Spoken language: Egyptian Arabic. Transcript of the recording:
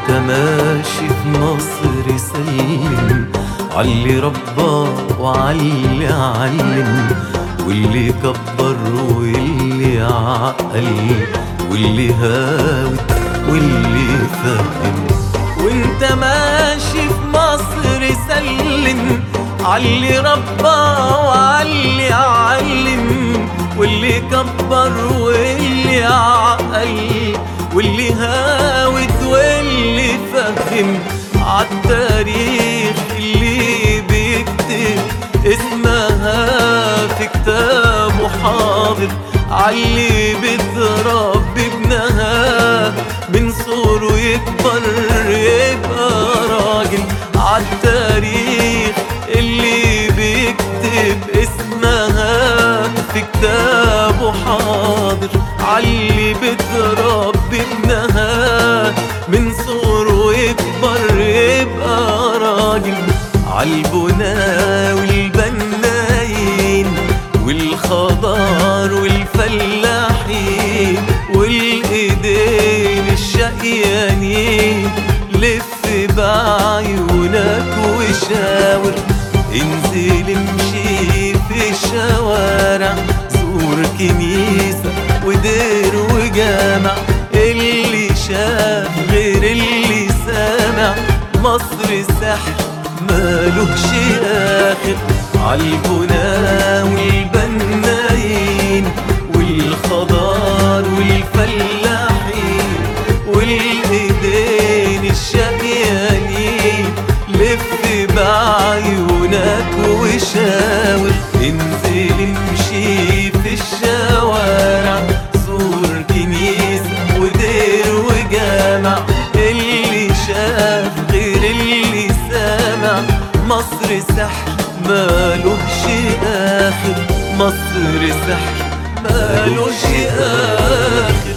وانت ماشي في مصر سلم علي ربى وعلي علم واللي كبر واللي عقل واللي هاوت واللي فهم وانت ماشي في مصر سلم علي ربى وعلي علم واللي كبر واللي عقل واللي هاوت واللي فهم عالتاريخ اللي بيكتب اسمها في كتابه حاضر علي بتربي ابنها من صغره يكبر يبقى راجل عالتاريخ اللي بيكتب اسمها في كتابه حاضر علي بتربي ابنها من صغره يكبر يبقى راجل عالبنا والبنايين والخضار والفلاحين والايدين الشقيانين لف بعيونك وشاور انزل امشي في الشوارع زور كنيسة ودير وجامع اللي شاف غير اللي سامع مصر سحر مالهش آخر عالبنا والبنايين والخضار والفلاحين والايدين الشقيانين لف بعيونك وشاور انزل امشي في الشوارع زور كنيسة ودير وجامع اللي شاف غير اللي سامع مصر سحر مالهش آخر مصر سحر مالهش آخر